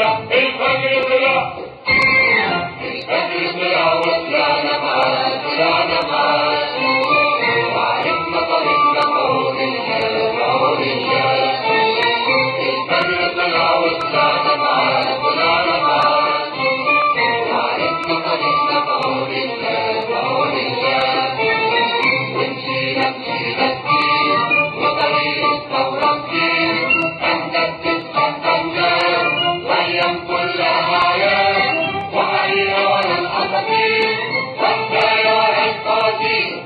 طلع الفجر طلع الفجر طلع وطلعنا معاه طلعنا معاه وعرفنا طريقنا فورية فورية الفجر طلع وطلعنا معاه طلعنا معاه وعرفنا طريقنا فورية فورية ومشينا مشينا كتير وطريق الثورة كتير أنت بتتقدمنا وأيام كلها حياة وحقيقة ورا الأساطير وحكاية ورا الفوازير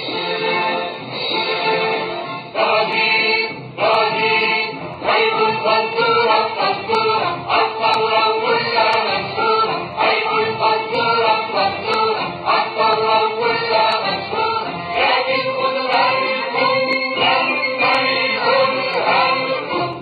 فوازير فوازير هيكون فزورة فزورة الثورة كلها منشورة هيكون فزورة فزورة الثورة كلها منشورة لكن خدوا بالكم لما يقولها لكم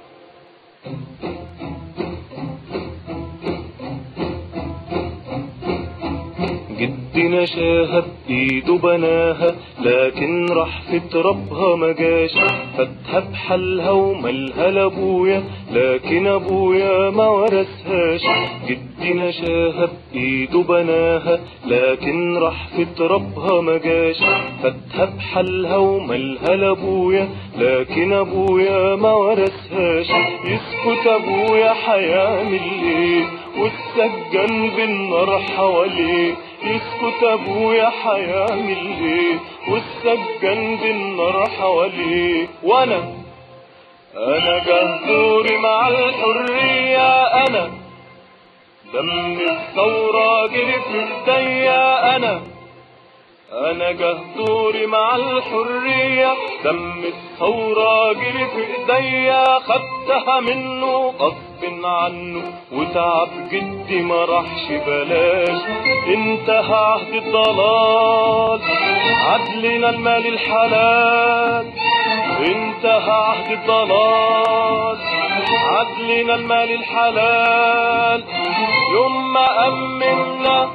جدنا شاها بإيده بناها لكن راح في ترابها ما جاش فتها بحالها ومالها لابويا لكن ابويا ما ورثهاش جدنا شاها بإيده بناها لكن راح في ترابها ما جاش فتها بحالها ومالها لابويا لكن ابويا ما ورثهاش يسكت ابويا هيعمل ايه والسجان بالنار حواليه يسكت ابويا هيعمل ايه والسجان بالنار حواليه وانا انا جهدوري مع الحرية انا دم الثورة جري في ايديا انا انا جهدوري مع الحرية دم الثورة جري في ايديا خدتها منه غصب عنه وتعب جدي ما راحش بلاش انتهى عهد الضلال عدلنا المال الحلال انتهى عهد الضلال عدلنا المال الحلال يوم ما أمنا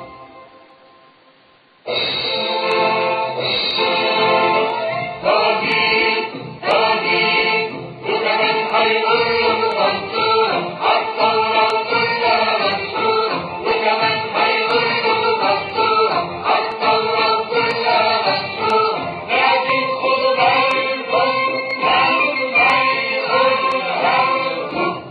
فوازير فوازير وكمان هيقولوا منصورة الثورة كلها منشورة وكمان هيقولوا منصورة الثورة كلها منشورة لكن خدوا بالكم لما يقولها لكم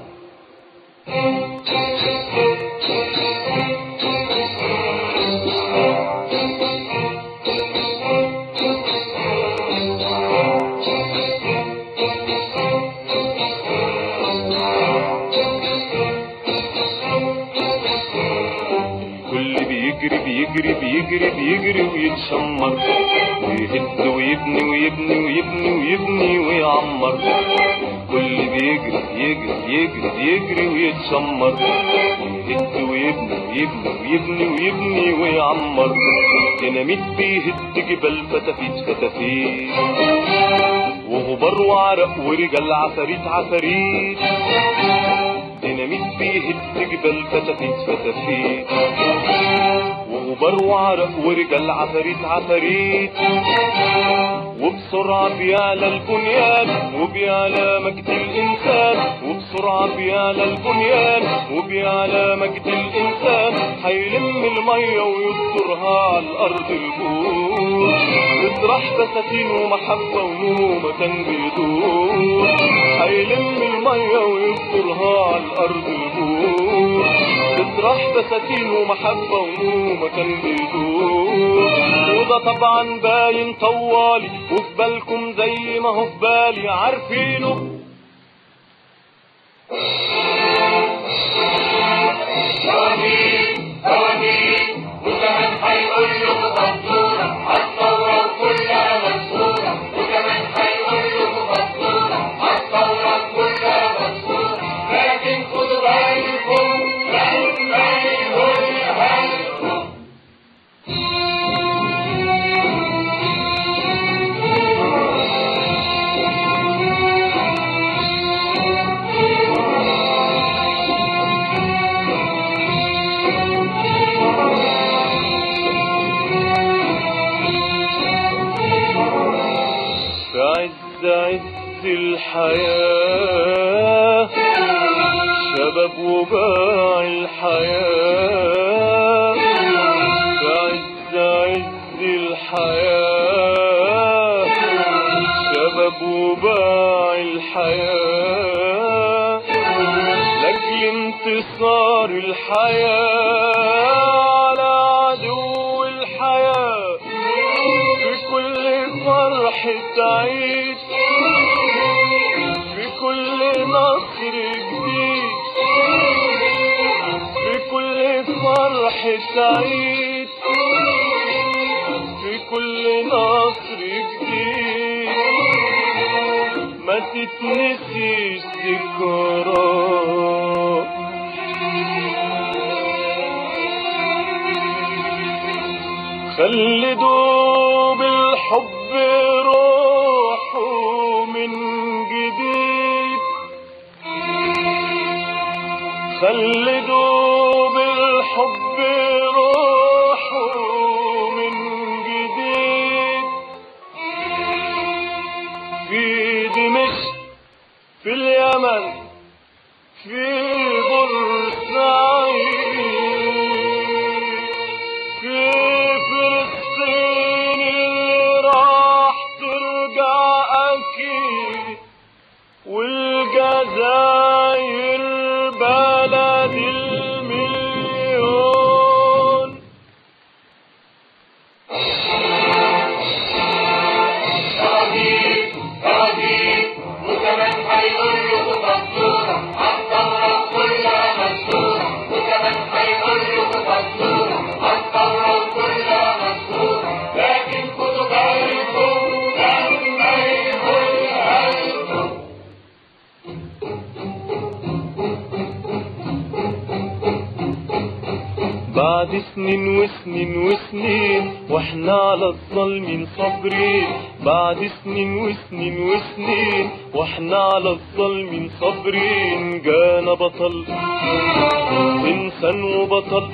كل بيجري بيجري بيجري بيجري ويتشمر ويهد ويبني ويبني ويبني ويبني ويعمر كل بيجري يجري يجري يجري ويتشمر ويهد ويبني ويبني ويبني ويبني ويعمر ديناميت بيهد جبال فتافيت فتافيت وغبار وعرق ورجال عفاريت عفاريت ديناميت بيهد جبال فتافيت فتافيت وغبار وعرق ورجال عفاريت عفاريت وبسرعة بيعلى البنيان وبيعلى مجد الإنسان وبسرعة بيعلى البنيان وبيعلى مجد الإنسان هيلم المية ويسترها على الأرض البور يطرح بساتين ومحبة ونومة كان بيدور هيلم المية ويسترها على الأرض البور يطرح بساتين ومحبة ونومة كان بيدور وده طبعا باين طوالي وفي بالكم زي ما هو في بالي عارفينه فوازير فوازير وكمان هيقولوا منصورة الثورة كلها منصورة وكمان هيقولوا منصورة الثورة كلها منصورة لكن خدوا بالكم لما يقولها لكم في عز عز الحياة شباب شباب وباع الحياة في عز عز الحياة شباب وباع الحياة لأجل انتصار الحياة على عدو الحياة في كل فرحة عيد في كل نصر جديد في كل فرحة عيد في كل نصر جديد ما تتنسيش ذكرى خلدوا بالحب روحه من جديد خلدوا بالحب روحه من جديد في دمشق في اليمن في بورسعيد في فلسطين اللي راح ترجع أكيد والجزائر بلد المليون رهيب رهيب وكمان هيقول له مقصورة عالثورة كلها مشهورة وكمان هيقول له مقصورة عالثورة كلها مشهورة لكن خدوا بالكم لما يقولها لكم بعد سنين وسنين وسنين واحنا على الظالمين صابرين بعد سنين وسنين وسنين واحنا على الظالمين صابرين جانا بطل انسان وبطل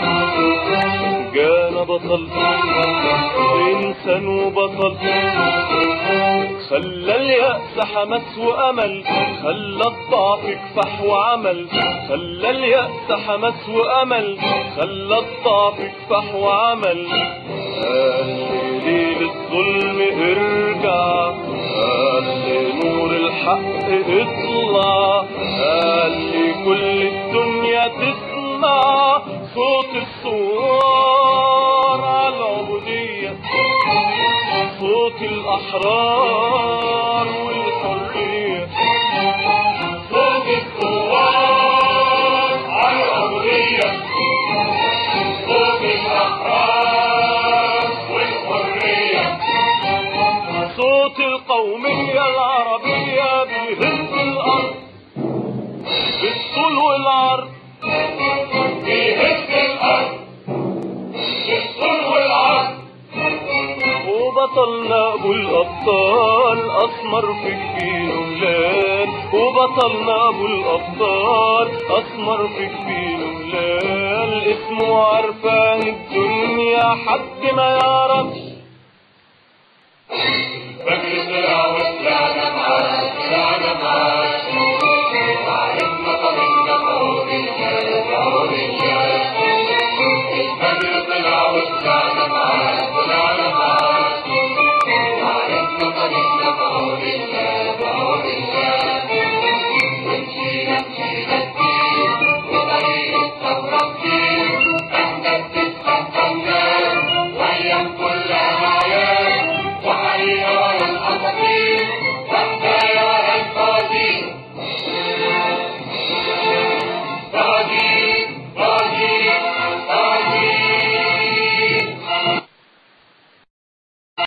جانا بطل انسان وبطل خلى اليأس حماس وأمل خلى الضعف كفاح وعمل خلى اليأس حماس وأمل خلى الضعف كفاح وعمل قال لي ليل الظلم ارجع قال لي نور الحق اطلع قال لي كل الدنيا تسمع صوت الثوار على العبودية صوت الأحرار والحرية صوت الثوار على العبودية صوت الأحرار والحرية صوت القومية العربية بيهز الأرض بالطول والعرض بيهز الأرض بالطول والعرض وبطلنا أبو الأبطال أسمر في جبينه ملان وبطلنا أبو الأبطال أسمر في جبينه ملان اسمه عارفاه الدنيا حد ما يعرفش فجر طلع وطلعنا معاه طلعنا معاه